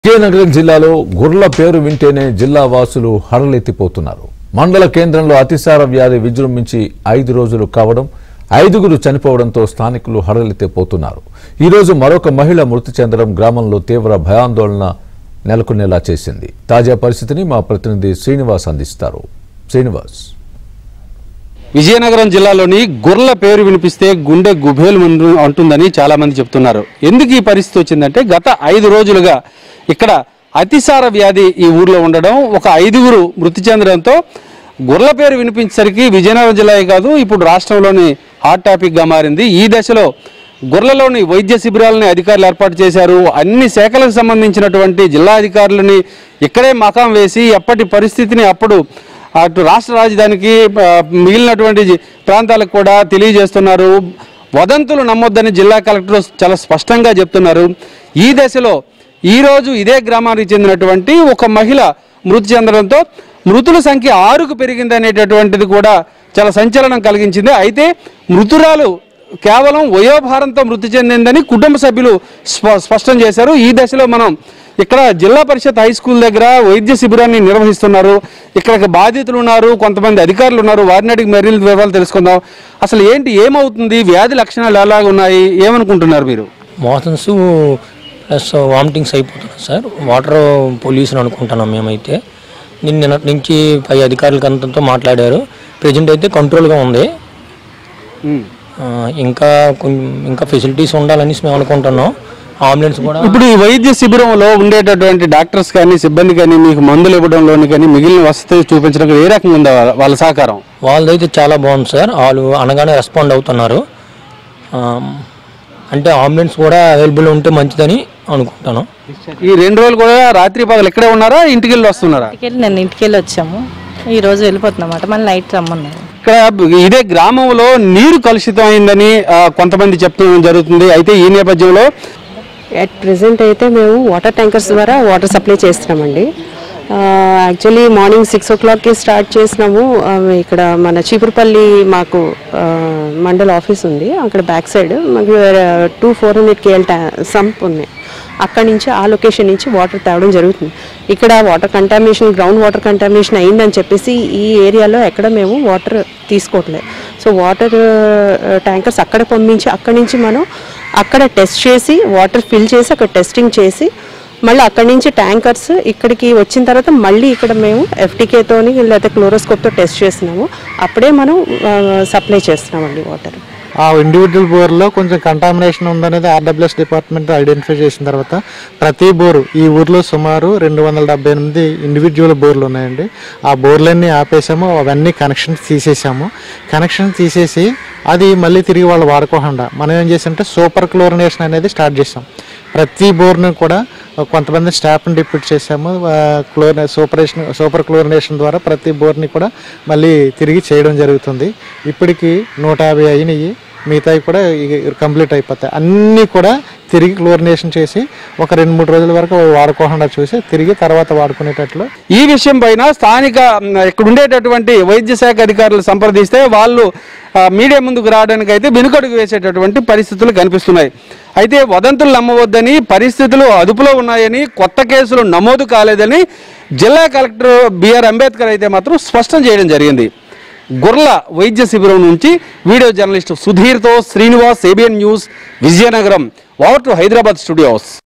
విజయనగరం జిల్లాలో గుర్ల పేరు వింటేనే జిల్లా వాసులు హడలెత్తిపోతున్నారు మండల కేంద్రంలో అతిసార వ్యాధి విజృంభించి ఐదు రోజులు కావడం ఐదుగురు చనిపోవడంతో స్థానికులు హడలెత్తిపోతున్నారు ఈ రోజు మరొక మహిళ మృతి చెందడం గ్రామంలో తీవ్ర భయాందోళన నెలకొనేలా చేసింది తాజా పరిస్థితిని మా ప్రతినిధి శ్రీనివాస్ అందిస్తారు శ్రీనివాస్ విజయనగరం జిల్లాలోని గుర్ల పేరు వినిపిస్తే గుండె గుబేలు మందు- అంటుందని చాలా మంది చెప్తున్నారు ఎందుకు ఈ పరిస్థితి వచ్చిందంటే గత ఐదు రోజులుగా ఇక్కడ అతిసార వ్యాధి ఈ ఊర్లో ఉండడం ఒక ఐదుగురు మృతి చెందడంతో గుర్ల పేరు వినిపించేసరికి విజయనగరం జిల్లాయే కాదు ఇప్పుడు రాష్ట్రంలోని హాట్ టాపిక్గా మారింది ఈ దశలో గుర్లలోని వైద్య శిబిరాలని అధికారులు ఏర్పాటు చేశారు అన్ని శాఖలకు సంబంధించినటువంటి జిల్లా అధికారులని ఇక్కడే మకాం వేసి ఎప్పటి పరిస్థితిని అప్పుడు అటు రాష్ట్ర రాజధానికి ఆ, మిగిలినటువంటి జి- ప్రాంతాలకు కూడా తెలియజేస్తున్నారు వదంతులు నమ్మొద్దని జిల్లా కలెక్టర్ చాలా స్పష్టంగా చెప్తున్నారు ఈ దశలో ఈరోజు ఇదే గ్రామానికి చెందినటువంటి ఒక మహిళ మృతి చెందడంతో మృతుల సంఖ్య ఆరుకు పెరిగింది అనేటటువంటిది కూడా చాలా సంచలనం కలిగించింది అయితే మృతురాలు కేవలం వయోభారంతో మృతి చెందిందని కుటుంబ సభ్యులు స్ప- స్పష్టం చేశారు ఈ దశలో మనం ఇక్కడ జిల్లా పరిషత్ హై స్కూల్ దగ్గర వైద్య శిబిరాన్ని నిర్వహిస్తున్నారు ఇక్కడ బాధితులు ఉన్నారు కొంతమంది అధికారులు ఉన్నారు వారిని అడిగి మరిన్ని వివరాలు తెలుసుకుందాం అసలు ఏంటి ఏమవుతుంది వ్యాధి లక్షణాలు ఎలాగ ఉన్నాయి ఏమనుకుంటున్నారు మీరు మోషన్స్ ప్లస్ వామిటింగ్స్ అయిపోతున్నాయి సార్ వాటర్ పొల్యూషన్ అనుకుంటున్నాం మేమైతే నిన్న నుంచి పై అధికారులకి అంతతో మాట్లాడారు ప్రజెంట్ అయితే కంట్రోల్గా ఉంది ఆ, ఇంకా కొంచెం ఇంకా ఫెసిలిటీస్ ఉండాలని మేము అనుకుంటున్నాం అంబులెన్స్ కూడా ఇప్పుడు ఈ వైద్య శిబిరంలో ఉండేటటువంటి డాక్టర్స్ కానీ సిబ్బంది కానీ మీకు మందులు ఇవ్వడంలోని కానీ మిగిలిన వసతి చూపించడం ఏ రకంగా ఉందా వాళ్ళ- వాళ్ళ సహకారం వాళ్ళదైతే చాలా బాగుంది సార్ వాళ్ళు అనగానే రెస్పాండ్ అవుతున్నారు ఆ, అంటే అంబులెన్స్ కూడా అవైలబుల్ ఉంటే మంచిదని అనుకుంటాను ఈ రెండు రోజులు కూడా రాత్రి పగలు ఇక్కడే ఉన్నారా ఇంటికి వెళ్ళి వస్తున్నారా ఇంటికి వెళ్ళి నేను ఇంటికి వెళ్ళి వచ్చాము ఈ రోజు వెళ్ళిపోతున్నాం అన్నమాట మళ్ళీ నైట్ రమ్మన్నారు ఇక్కడ ఇదే గ్రామంలో నీరు కలుషితం అయిందని ఆ, కొంతమంది చెప్తూ జరుగుతుంది అయితే ఈ నేపథ్యంలో అట్ ప్రెసెంట్ అయితే మేము వాటర్ ట్యాంకర్స్ ద్వారా వాటర్ సప్లై చేస్తున్నామండి యాక్చువల్లీ మార్నింగ్ సిక్స్ ఓ క్లాక్కి స్టార్ట్ చేసినాము ఆ, ఇక్కడ మన చీపురుపల్లి మాకు ఆ, మండల ఆఫీస్ ఉంది అక్కడ బ్యాక్ సైడ్ మాకు two four hundred KL sump ఉంది అక్కడి నుంచి ఆ లొకేషన్ నుంచి వాటర్ తేవడం జరుగుతుంది ఇక్కడ water contamination ground water contamination అయిందని చెప్పేసి ఈ ఏరియాలో ఎక్కడ మేము వాటర్ తీసుకోవట్లేదు సో వాటర్ ట్యాంకర్స్ అక్కడ పంపించి అక్కడి నుంచి మనం అక్కడ టెస్ట్ చేసి వాటర్ ఫిల్ చేసి అక్కడ టెస్టింగ్ చేసి మళ్ళీ అక్కడి నుంచి ట్యాంకర్స్ ఇక్కడికి వచ్చిన తర్వాత మళ్ళీ ఇక్కడ మేము ఎఫ్టీకేతోని లేకపోతే క్లోరోస్కోప్తో టెస్ట్ చేస్తున్నాము అప్పుడే మనం సప్లై చేస్తున్నామండి వాటర్ ఆ ఇండివిజువల్ బోర్లో కొంచెం కంటామినేషన్ ఉందనేది ఆర్డబ్ల్యూఎస్ డిపార్ట్మెంట్ ఐడెంటిఫై చేసిన తర్వాత ప్రతి బోరు ఈ ఊర్లో సుమారు రెండు వందల డెబ్బై ఎనిమిది ఇండివిజువల్ బోర్లు ఉన్నాయండి ఆ బోర్లన్నీ ఆపేసాము అవన్నీ కనెక్షన్స్ తీసేసాము కనెక్షన్ తీసేసి అది మళ్ళీ తిరిగి వాళ్ళు వాడుకోకుండా మనం ఏం చేసామంటే సూపర్ క్లోరినేషన్ అనేది స్టార్ట్ చేసాం ప్రతి బోర్ను కూడా కొంతమంది స్టాఫ్ని డిప్యూట్ చేసాము క్లోర్ సూపరేషన్ సూపర్ క్లోరినేషన్ ద్వారా ప్రతి బోర్ని కూడా మళ్ళీ తిరిగి చేయడం జరుగుతుంది ఇప్పటికి నూట యాభై అయినాయి మిగతావి కూడా కంప్లీట్ అయిపోతాయి అన్నీ కూడా తిరిగి క్లోరినేషన్ చేసి ఒక రెండు మూడు రోజుల వరకు వాడుకోకుండా చూసి తిరిగి తర్వాత వాడుకునేటట్లు ఈ విషయం పైన స్థానిక మ్, ఇక్కడ ఉండేటటువంటి వైద్య శాఖ అధికారులు సంప్రదిస్తే వాళ్ళు ఆ, మీడియా ముందుకు రావడానికి అయితే వెనుకడుగు వేసేటటువంటి పరిస్థితులు కనిపిస్తున్నాయి అయితే వదంతులు నమ్మవద్దని పరిస్థితులు అదుపులో ఉన్నాయని కొత్త కేసులు నమోదు కాలేదని జిల్లా కలెక్టర్ బిఆర్ అంబేద్కర్ అయితే మాత్రం స్పష్టం చేయడం జరిగింది గుర్ల వైద్య శిబిరం నుంచి వీడియో జర్నలిస్ట్ సుధీర్తో Srinivas ABN news Vizianagaram over to Hyderabad studios